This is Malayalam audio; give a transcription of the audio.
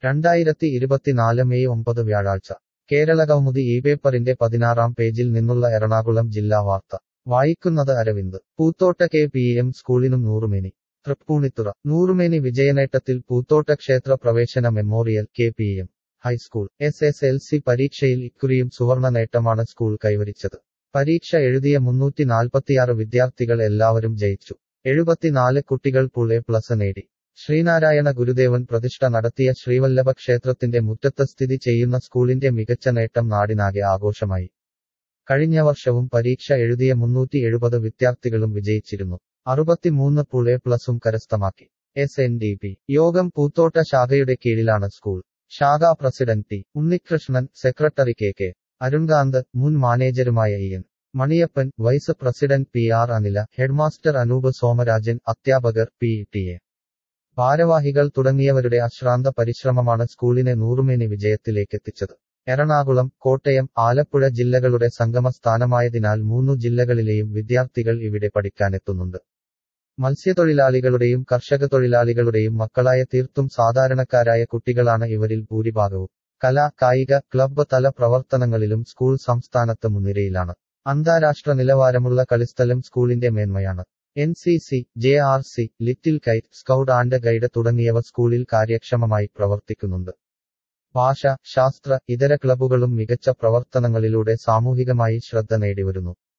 രണ്ടായിരത്തി ഇരുപത്തിനാല് മെയ് ഒമ്പത് വ്യാഴാഴ്ച കേരളകൗമുദി ഈ പേപ്പറിന്റെ പതിനാറാം പേജിൽ നിന്നുള്ള എറണാകുളം ജില്ലാ വാർത്ത വായിക്കുന്നത് Aravind Poothotta K P M സ്കൂളിനും നൂറുമേനി തൃപ്പൂണിത്തുറ നൂറുമേനി വിജയനേട്ടത്തിൽ പൂത്തോട്ട ക്ഷേത്ര പ്രവേശന memorial K P M high school S S L C പരീക്ഷയിൽ ഇക്കുറിയും സുവർണ നേട്ടമാണ് സ്കൂൾ കൈവരിച്ചത് പരീക്ഷ എഴുതിയ മുന്നൂറ്റി നാൽപ്പത്തിയാറ് വിദ്യാർത്ഥികൾ എല്ലാവരും ജയിച്ചു എഴുപത്തിനാല് കുട്ടികൾ പുൾ എ പ്ലസ് നേടി ശ്രീനാരായണ ഗുരുദേവൻ പ്രതിഷ്ഠ നടത്തിയ ശ്രീവല്ലഭ ക്ഷേത്രത്തിന്റെ മുറ്റത്ത് സ്ഥിതി ചെയ്യുന്ന സ്കൂളിന്റെ മികച്ച നേട്ടം നാടിനാകെ ആഘോഷമായി കഴിഞ്ഞ വർഷവും പരീക്ഷ എഴുതിയ മുന്നൂറ്റി എഴുപത് വിദ്യാർത്ഥികളും വിജയിച്ചിരുന്നു അറുപത്തിമൂന്ന് പുൾ എ പ്ലസും കരസ്ഥമാക്കി എസ് എൻ ഡി പി യോഗം പൂത്തോട്ട ശാഖയുടെ കീഴിലാണ് സ്കൂൾ ശാഖാ president T Unnikrishnan secretary K K Arunkanth മുൻ മാനേജരുമായ E N Maniyappan vice president P R Anila headmaster Anoop Somarajan അധ്യാപകർ പി ടി എ ഭാരവാഹികൾ തുടങ്ങിയവരുടെ അശ്രാന്ത പരിശ്രമമാണ് സ്കൂളിനെ നൂറുമേനി വിജയത്തിലേക്കെത്തിച്ചത് എറണാകുളം കോട്ടയം ആലപ്പുഴ ജില്ലകളുടെ സംഗമ സ്ഥാനമായതിനാൽ മൂന്നു ജില്ലകളിലെയും വിദ്യാർത്ഥികൾ ഇവിടെ പഠിക്കാനെത്തുന്നുണ്ട് മത്സ്യത്തൊഴിലാളികളുടെയും കർഷക തൊഴിലാളികളുടെയും മക്കളായ തീർത്തും സാധാരണക്കാരായ കുട്ടികളാണ് ഇവരിൽ ഭൂരിഭാഗവും കല കായിക ക്ലബ്ബ് തല പ്രവർത്തനങ്ങളിലും സ്കൂൾ സംസ്ഥാനത്ത് മുൻനിരയിലാണ് അന്താരാഷ്ട്ര നിലവാരമുള്ള കളിസ്ഥലം സ്കൂളിന്റെ മേന്മയാണ് N C C J R C little kite scout and guide തുടങ്ങിയവ സ്കൂളിൽ കാര്യക്ഷമമായി പ്രവർത്തിക്കുന്നുണ്ട് ഭാഷ ശാസ്ത്ര ഇതര ക്ലബ്ബുകളും മികച്ച പ്രവർത്തനങ്ങളിലൂടെ സാമൂഹികമായി ശ്രദ്ധ നേടിവരുന്നു